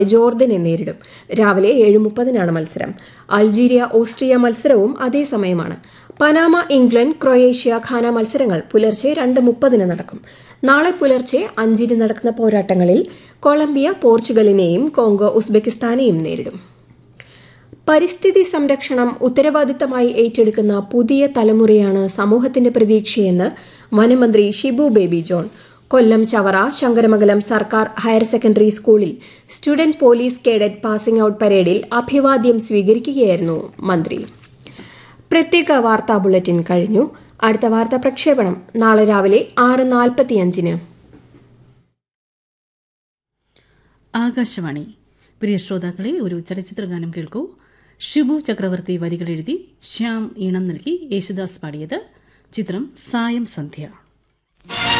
ജോർദനെ നേരിടും രാവിലെ ഏഴ് മുപ്പതിനാണ് മത്സരം അൾജീരിയ ഓസ്ട്രിയ മത്സരവും അതേ സമയമാണ് പനാമ ഇംഗ്ലണ്ട് ക്രൊയേഷ്യ ഖാന മത്സരങ്ങൾ പുലർച്ചെ രണ്ട് മുപ്പതിന് നടക്കും നാളെ പുലർച്ചെ അഞ്ചിന് നടക്കുന്ന പോരാട്ടങ്ങളിൽ കൊളംബിയ പോർച്ചുഗലിനെയും കോങ്കോ ഉസ്ബെക്കിസ്ഥാനെയും നേരിടും പരിസ്ഥിതി സംരക്ഷണം ഉത്തരവാദിത്തമായി ഏറ്റെടുക്കുന്ന പുതിയ തലമുറയാണ് സമൂഹത്തിന്റെ പ്രതീക്ഷയെന്ന് വനമന്ത്രി ഷിബു ബേബി ജോൺ കൊല്ലം ചവറ ശങ്കരമംഗലം സർക്കാർ ഹയർ സെക്കൻഡറി സ്കൂളിൽ student police cadet passing out പരേഡിൽ അഭിവാദ്യം സ്വീകരിക്കുകയായിരുന്നു മന്ത്രി പ്രത്യേക വാർത്താ ബുള്ളറ്റിൻ കഴിഞ്ഞു അടുത്ത വാർത്താ പ്രക്ഷേപണം നാളെ രാവിലെ ആറ് നാൽപ്പത്തിയഞ്ചിന് ആകാശവാണി പ്രിയ ശ്രോതാക്കളെ ഒരു ചലച്ചിത്ര ഗാനം കേൾക്കൂ ഷിബു ചക്രവർത്തി വരികൾ എഴുതി ശ്യാം ഈണം നൽകി യേശുദാസ് പാടിയത് ചിത്രം സായം സന്ധ്യ